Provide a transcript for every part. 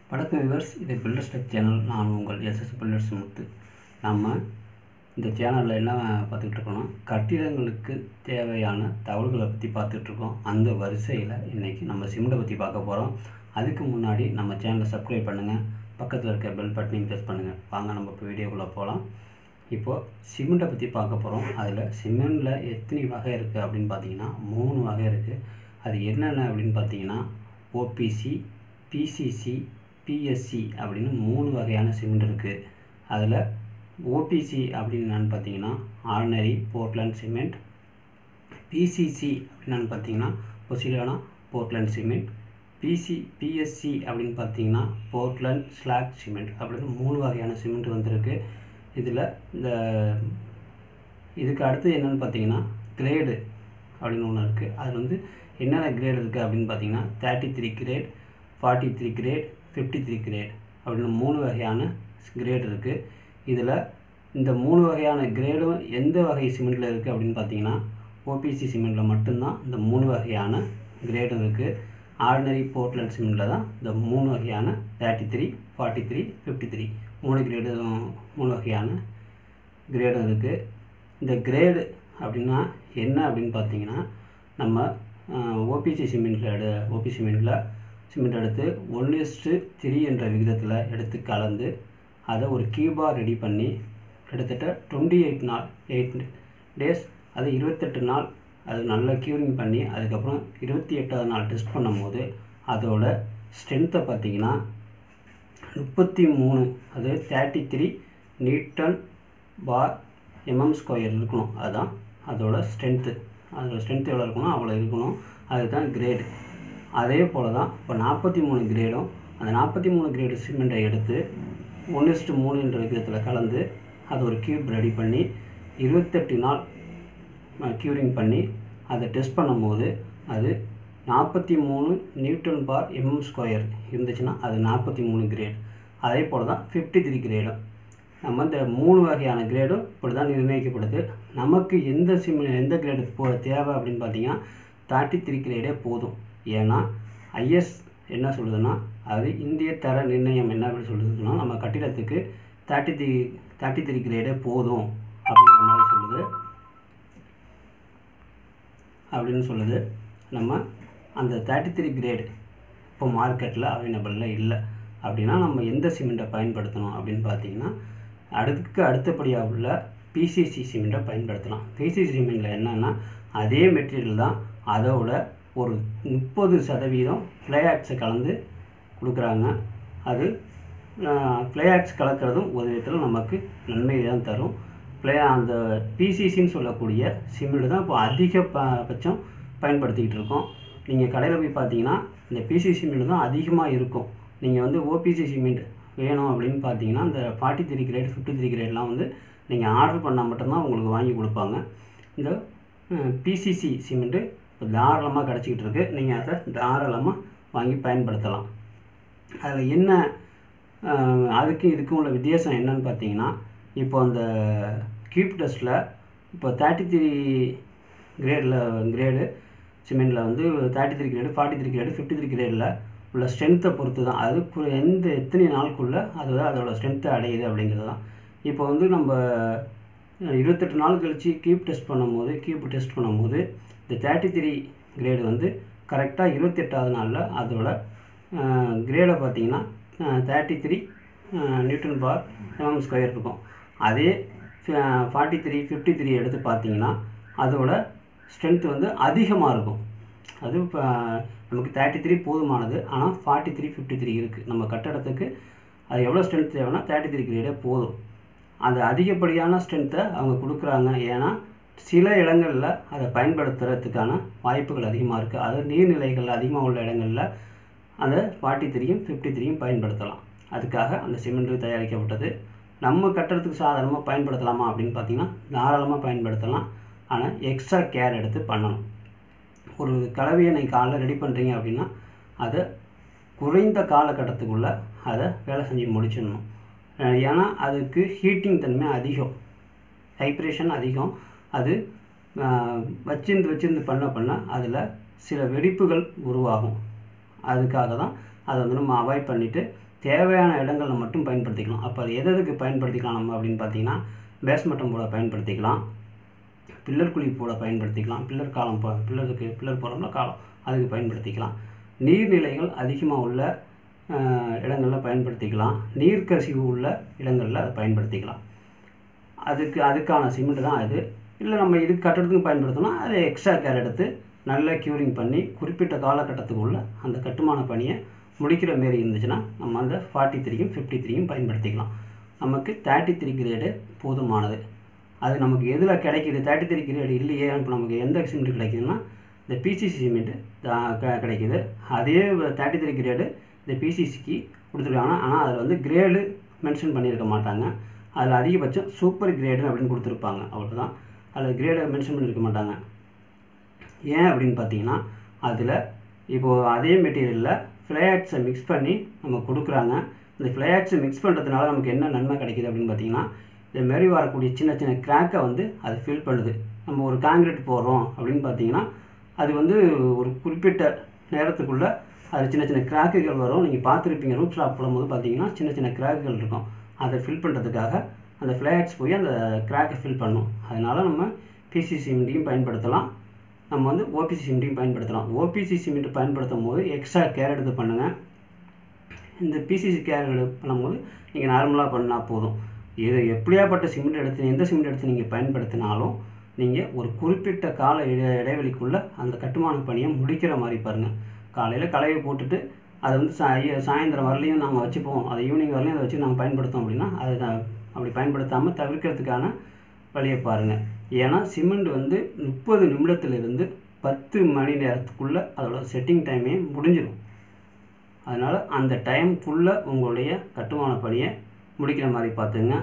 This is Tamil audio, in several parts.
வணக்கம் விவர்ஸ் இது பில்டர்ஸ் டெக் சேனல் நான் உங்கள் எஸ்எஸ் பில்டர்ஸ் முத்து நம்ம இந்த சேனலில் என்ன பார்த்துக்கிட்டு இருக்கோம்னா கட்டிடங்களுக்கு தேவையான தகவல்களை பற்றி பார்த்துட்ருக்கோம் அந்த வரிசையில் இன்றைக்கி நம்ம சிமெண்ட்டை பற்றி பார்க்க போகிறோம் அதுக்கு முன்னாடி நம்ம சேனலை சப்ஸ்கிரைப் பண்ணுங்கள் பக்கத்தில் இருக்க பெல் பட்டனையும் ப்ரெஸ் பண்ணுங்கள் வாங்க நம்ம இப்போ வீடியோக்குள்ளே போகலாம் இப்போது சிமெண்ட்டை பற்றி பார்க்க போகிறோம் அதில் சிமெண்ட்டில் எத்தனை வகை இருக்குது அப்படின்னு பார்த்தீங்கன்னா மூணு வகை இருக்குது அது என்னென்ன அப்படின்னு பார்த்தீங்கன்னா ஓபிசி பிசிசி பிஎஸ்சி அப்படின்னு மூணு வகையான சிமெண்ட் இருக்குது அதில் ஓபிசி அப்படின்னு என்னன்னு பார்த்தீங்கன்னா ஆர்டினரி போர்ட்லேண்ட் சிமெண்ட் பிசிசி அப்படின்னு பார்த்தீங்கன்னா pozzolana Portland cement PC PSC அப்படின்னு பார்த்தீங்கன்னா போர்ட்லேண்ட் ஸ்லாக் சிமெண்ட் அப்படின்னு மூணு வகையான சிமெண்ட் வந்திருக்கு இதில் இந்த இதுக்கு அடுத்து என்னென்னு பார்த்தீங்கன்னா கிரேடு அப்படின்னு ஒன்று இருக்குது அது வந்து என்னென்ன கிரேட் இருக்குது அப்படின்னு பார்த்தீங்கன்னா thirty three grade forty three grade fifty three grade அப்படின்னு மூணு வகையான கிரேட் இருக்குது இதில் இந்த மூணு வகையான கிரேடும் எந்த வகை சிமெண்ட்டில் இருக்குது அப்படின்னு பார்த்தீங்கன்னா ஓபிசி சிமெண்ட்டில் மட்டும்தான் இந்த மூணு வகையான கிரேடும் இருக்குது ஆர்டினரி போர்ட்லேண்ட் சிமெண்ட்டில் தான் இந்த மூணு வகையான thirty three forty three fifty three மூணு கிரேடு மூணு வகையான கிரேடும் இருக்குது இந்த கிரேடு அப்படின்னா என்ன அப்படின்னு பார்த்தீங்கன்னா நம்ம ஓபிசி சிமெண்ட்டில் எடு ஓபிசி சிமெண்ட்டில் சிமெண்ட் எடுத்து ஒன் இஸ்ட்டு த்ரீ என்ற விகிதத்தில் எடுத்து கலந்து அதை ஒரு கியூபாக ரெடி பண்ணி கிட்டத்தட்ட டுவெண்ட்டி எயிட் நாள் எயிட் டேஸ் அது இருபத்தெட்டு நாள் அது நல்லா க்யூரிங் பண்ணி அதுக்கப்புறம் இருபத்தி எட்டாவது நாள் டெஸ்ட் பண்ணும்போது அதோட ஸ்ட்ரென்த்தை பார்த்தீங்கன்னா முப்பத்தி மூணு அது thirty three newton per MM square இருக்கணும் அதுதான் அதோட ஸ்ட்ரென்த்து அதோட ஸ்ட்ரென்த் எவ்வளோ இருக்கணும் அவ்வளோ இருக்கணும் அதுதான் கிரேடு அதே போல் தான் இப்போ நாற்பத்தி மூணு கிரேடும் அந்த நாற்பத்தி மூணு கிரேடு சிமெண்ட்டை எடுத்து ஒன்று இஸ்ட்டு மூணுன்ற விகிதத்தில் கலந்து அது ஒரு க்யூப் ரெடி பண்ணி இருபத்தெட்டு நாள் க்யூரிங் பண்ணி அதை டெஸ்ட் பண்ணும்போது அது நாற்பத்தி மூணு நியூட்டன் பார் எம்எம் ஸ்கொயர் இருந்துச்சுன்னா அது நாற்பத்தி மூணு கிரேட் அதே போல் தான் ஃபிஃப்டி த்ரீ கிரேடும் நம்ம இந்த மூணு வகையான கிரேடும் இப்படி தான் நிர்ணயிக்கப்படுது நமக்கு எந்த சிம் எந்த கிரேடு போ தேவை அப்படின்னு பார்த்தீங்கன்னா தேர்ட்டி த்ரீ கிரேடே போதும் ஏன்னா ஐஎஸ் என்ன சொல்லுதுன்னா அது இந்திய தர நிர்ணயம் என்ன அப்படின்னு சொல்லுதுன்னா நம்ம கட்டிடத்துக்கு தேர்ட்டி த்ரீ தேர்ட்டி த்ரீ கிரேடே போதும் அப்படிங்கிற மாதிரி சொல்லுது அப்படின்னு சொல்லுது நம்ம அந்த தேர்ட்டி த்ரீ கிரேட் இப்போ மார்க்கெட்டில் அவைலபிளில் இல்லை அப்படின்னா நம்ம எந்த சிமெண்ட்டை பயன்படுத்தணும் அப்படின்னு பார்த்தீங்கன்னா அதுக்கு அடுத்தபடியாக உள்ள பிசிசி சிமெண்ட்டை பயன்படுத்தலாம் பிசிசி சிமெண்ட்டில் என்னென்னா அதே மெட்டீரியல் தான் அதோட ஒரு முப்பது சதவீதம் ஃப்ளைஆக்ஸை கலந்து கொடுக்குறாங்க அது ஃப்ளைஆக்ஸ் கலக்கிறதும் ஒரு விதத்தில் நமக்கு நன்மை தான் தரும் ப்ளே அந்த பிசிசின்னு சொல்லக்கூடிய சிமெண்ட் தான் இப்போ அதிக ப பட்சம் பயன்படுத்திக்கிட்டு இருக்கோம் நீங்கள் கடையில் போய் பார்த்தீங்கன்னா இந்த பிசி சிமெண்ட் தான் அதிகமாக இருக்கும் நீங்கள் வந்து ஓபிசி சிமெண்ட் வேணும் அப்படின்னு பார்த்தீங்கன்னா இந்த forty three grade fifty three கிரேட்லாம் வந்து நீங்கள் ஆர்டர் பண்ணால் மட்டும்தான் உங்களுக்கு வாங்கி கொடுப்பாங்க இந்த பிசிசி சிமெண்ட்டு இப்போ தாராளமாக கிடச்சிக்கிட்டு இருக்குது நீங்கள் அதை தாராளமாக வாங்கி பயன்படுத்தலாம் அதில் என்ன அதுக்கும் இதுக்கும் உள்ள வித்தியாசம் என்னன்னு பார்த்தீங்கன்னா இப்போ அந்த கியூப் டெஸ்ட்டில் இப்போ தேர்ட்டி த்ரீ கிரேடில் கிரேடு சிமெண்டில் வந்து thirty three grade forty three grade fifty three கிரேடில் உள்ள ஸ்ட்ரென்த்தை பொறுத்து தான் அதுக்கு எந்த எத்தனை நாளுக்குள்ளே அது அதோட ஸ்ட்ரென்த்தை அடையுது அப்படிங்கிறது தான் இப்போ வந்து நம்ம இருபத்தெட்டு நாள் கழித்து கியூப் டெஸ்ட் பண்ணும்போது கியூப் டெஸ்ட் பண்ணும்போது இந்த தேர்ட்டி த்ரீ கிரேடு வந்து கரெக்டாக இருபத்தெட்டாவது நாளில் அதோட கிரேடை பார்த்தீங்கன்னா thirty three newton per MM square இருக்கும் அதே ஃபார்ட்டி த்ரீ ஃபிஃப்டி த்ரீ எடுத்து பார்த்தீங்கன்னா அதோட ஸ்ட்ரென்த் வந்து அதிகமாக இருக்கும் அது இப்போ நமக்கு தேர்ட்டி த்ரீ போதுமானது ஆனால் ஃபார்ட்டி த்ரீ ஃபிஃப்டி த்ரீ இருக்குது நம்ம கட்டடத்துக்கு அது எவ்வளோ ஸ்ட்ரென்த் தேவைன்னா தேர்ட்டி த்ரீ கிரேடே போதும் அந்த அதிகப்படியான ஸ்ட்ரென்த்தை அவங்க கொடுக்குறாங்க ஏன்னா சில இடங்களில் அதை பயன்படுத்துறதுக்கான வாய்ப்புகள் அதிகமாக இருக்குது அது நீர்நிலைகள் அதிகமாக உள்ள இடங்களில் அந்த ஃபார்ட்டி த்ரீயும் ஃபிஃப்டி த்ரீயும் பயன்படுத்தலாம் அதுக்காக அந்த சிமெண்ட்டு தயாரிக்கப்பட்டது நம்ம கட்டடத்துக்கு சாதாரணமாக பயன்படுத்தலாமா அப்படின்னு பார்த்தீங்கன்னா தாராளமாக பயன்படுத்தலாம் ஆனால் எக்ஸ்ட்ரா கேர் எடுத்து பண்ணணும் ஒரு கலவையை நீங்கள் காலைல ரெடி பண்ணுறீங்க அப்படின்னா அதை குறைந்த காலகட்டத்துக்குள்ளே அதை வேலை செஞ்சு முடிச்சிடணும் ஏன்னா அதுக்கு ஹீட்டிங் தன்மை அதிகம் வைப்ரேஷன் அதிகம் அது வச்சிருந்து வச்சிருந்து பண்ண பண்ண அதில் சில வெடிப்புகள் உருவாகும் அதுக்காக தான் அதை வந்து நம்ம அவாய்ட் பண்ணிவிட்டு தேவையான இடங்களில் மட்டும் பயன்படுத்திக்கலாம் அப்போ அது எது எதுக்கு பயன்படுத்திக்கலாம் நம்ம அப்படின்னு பார்த்தீங்கன்னா பேஸ்மட்டம் போட பயன்படுத்திக்கலாம் பில்லர் குழி போட பயன்படுத்திக்கலாம் பில்லர் காலம் போ பில்லருக்கு பில்லர் போடுறோம்னா காலம் அதுக்கு பயன்படுத்திக்கலாம் நீர்நிலைகள் அதிகமாக உள்ள அஹ், இடங்களில் பயன்படுத்திக்கலாம் நீர்க்கசிவு உள்ள இடங்களில் அதை பயன்படுத்திக்கலாம் அதுக்கு அதுக்கான சிமெண்ட் தான் அது இல்லை நம்ம இது கட்டடத்துக்கு பயன்படுத்தணும்னா அதை எக்ஸ்ட்ரா கேர் எடுத்து நல்லா க்யூரிங் பண்ணி குறிப்பிட்ட காலகட்டத்துக்குள்ள அந்த கட்டுமான பணியை முடிக்கிற மாரி இருந்துச்சுன்னா நம்ம அந்த ஃபார்ட்டி த்ரீயும் ஃபிஃப்டி த்ரீயும் பயன்படுத்திக்கலாம் நமக்கு தேர்ட்டி த்ரீ கிரேடு போதுமானது அது நமக்கு எதில் கிடைக்கிது தேர்ட்டி த்ரீ கிரேடு இல்லையே இப்போ நமக்கு எந்த சிமெண்ட் கிடைக்குதுன்னா இந்த பிசிசி சிமெண்ட்டு கிடைக்குது அதே தேர்ட்டி த்ரீ கிரேடு இந்த பிசிசிக்கு கொடுத்துருக்காங்க ஆனால் அதில் வந்து கிரேடு மென்ஷன் பண்ணியிருக்க மாட்டாங்க அதில் அதிகபட்சம் சூப்பர் கிரேடு அப்படின்னு கொடுத்துருப்பாங்க அவ்வளோதான் அதில் கிரேடை மென்ஷன் பண்ணியிருக்க மாட்டாங்க ஏன் அப்படின்னு பார்த்தீங்கன்னா அதில் இப்போது அதே மெட்டீரியலில் ஃப்ளைஆக்ஸை மிக்ஸ் பண்ணி நம்ம கொடுக்குறாங்க இந்த ஃப்ளைஆக்ஸை மிக்ஸ் பண்ணுறதுனால நமக்கு என்ன நன்மை கிடைக்குது அப்படின்னு பார்த்தீங்கன்னா இந்த மாதிரி வரக்கூடிய சின்ன சின்ன கிராக்கை வந்து அது ஃபில் பண்ணுது நம்ம ஒரு காங்கிரீட் போடுறோம் அப்படின்னு பார்த்தீங்கன்னா அது வந்து ஒரு குறிப்பிட்ட நேரத்துக்குள்ளே அது சின்ன சின்ன கிராக்குகள் வரும் நீங்கள் பார்த்துருப்பீங்க ரூப் ஸ்லாப் போடும்போது பார்த்தீங்கன்னா சின்ன சின்ன கிராக்குகள் இருக்கும் அதை ஃபில் பண்ணுறதுக்காக அந்த ஃப்ளைஆக்ஸ் போய் அந்த கிராக்கை ஃபில் பண்ணும் அதனால் நம்ம பிசி சிமெண்ட்டையும் பயன்படுத்தலாம் நம்ம வந்து ஓபிசி சிமெண்ட்டையும் பயன்படுத்தலாம் ஓபிசி சிமெண்ட் பயன்படுத்தும் போது எக்ஸ்ட்ரா கேர் எடுத்து பண்ணுங்கள் இந்த பிசிசி கேர் எடுத்து பண்ணும்போது நீங்கள் நார்மலாக பண்ணால் போதும் இது எப்படியாப்பட்ட சிமெண்ட் எடுத்து எந்த சிமெண்ட் எடுத்து நீங்கள் பயன்படுத்தினாலும் நீங்கள் ஒரு குறிப்பிட்ட கால இட இடைவெளிக்குள்ளே அந்த கட்டுமான பணியை முடிக்கிற மாதிரி பாருங்கள் காலையில் களையை போட்டுட்டு அதை வந்து சாய சாயந்தரம் வரலையும் நாங்கள் வச்சுப்போம் அதை ஈவினிங் வரலையும் அதை வச்சு நாங்கள் பயன்படுத்தோம் அப்படின்னா அதை நான் அப்படி பயன்படுத்தாமல் தவிர்க்கிறதுக்கான வழியை பாருங்கள் ஏன்னா சிமெண்ட் வந்து முப்பது நிமிடத்திலிருந்து பத்து மணி நேரத்துக்குள்ளே அதோட செட்டிங் டைமே முடிஞ்சிடும் அதனால் அந்த டைம்குள்ளே உங்களுடைய கட்டுமான பணியை முடிக்கிற மாதிரி பார்த்துங்க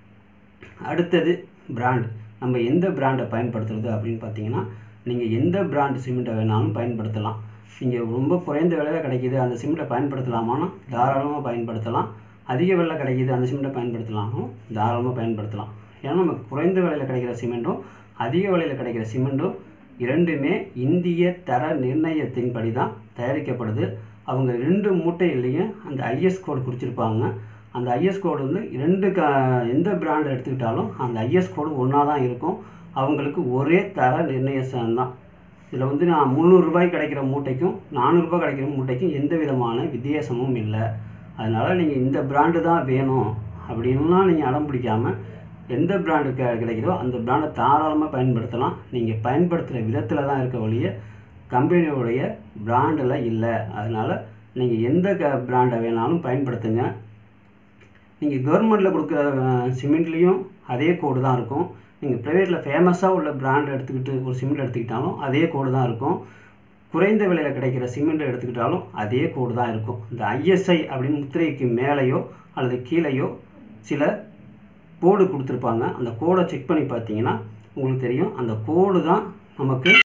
அடுத்தது பிராண்ட் நம்ம எந்த பிராண்டை பயன்படுத்துறது அப்படின்னு பார்த்தீங்கன்னா நீங்கள் எந்த பிராண்ட் சிமெண்ட்டை வேணாலும் பயன்படுத்தலாம் நீங்கள் ரொம்ப குறைந்த விலையில் கிடைக்கிது அந்த சிமெண்ட்டை பயன்படுத்தலாமான்னா தாராளமாக பயன்படுத்தலாம் அதிக விலை கிடைக்கிது அந்த சிமெண்ட்டை பயன்படுத்தலாமும் தாராளமாக பயன்படுத்தலாம் ஏன்னா நமக்கு குறைந்த விலையில் கிடைக்கிற சிமெண்ட்டும் அதிக விலையில் கிடைக்கிற சிமெண்ட்டும் இரண்டுமே இந்திய தர நிர்ணயத்தின்படி தான் தயாரிக்கப்படுது அவங்க ரெண்டு மூட்டையிலையும் அந்த ஐஎஸ் கோடு குறிச்சிருப்பாங்க அந்த ஐஎஸ் கோடு வந்து ரெண்டு க எந்த பிராண்ட் எடுத்துக்கிட்டாலும் அந்த ஐஎஸ் கோடு ஒன்றா தான் இருக்கும் அவங்களுக்கு ஒரே தர நிர்ணயம் தான் இதில் வந்து நான் முந்நூறுரூபாய்க்கு கிடைக்கிற மூட்டைக்கும் நானூறுரூபா கிடைக்கிற மூட்டைக்கும் எந்த விதமான வித்தியாசமும் இல்லை அதனால் நீங்கள் இந்த பிராண்டு தான் வேணும் அப்படின்லாம் நீங்கள் அடம் பிடிக்காமல் எந்த பிராண்டு க கிடைக்குதோ அந்த பிராண்டை தாராளமாக பயன்படுத்தலாம் நீங்கள் பயன்படுத்துகிற விதத்தில் தான் இருக்க ஒழிய கம்பெனியோடைய பிராண்டில் இல்லை அதனால் நீங்கள் எந்த க பிராண்டை வேணாலும் பயன்படுத்துங்க நீங்கள் கவர்மெண்ட்டில் கொடுக்குற சிமெண்ட்லேயும் அதே கோடு தான் இருக்கும் நீங்கள் ப்ரைவேட்டில் ஃபேமஸாக உள்ள பிராண்ட் எடுத்துக்கிட்டு ஒரு சிமெண்ட் எடுத்துக்கிட்டாலும் அதே கோடு தான் இருக்கும் குறைந்த விலையில் கிடைக்கிற சிமெண்ட் எடுத்துக்கிட்டாலும் அதே கோடு தான் இருக்கும் இந்த ஐஎஸ்ஐ அப்படின்னு முத்திரைக்கு மேலேயோ அல்லது கீழேயோ சில கோடு கொடுத்துருப்பாங்க அந்த கோடை செக் பண்ணி பார்த்தீங்கன்னா உங்களுக்கு தெரியும் அந்த கோடு தான் நமக்கு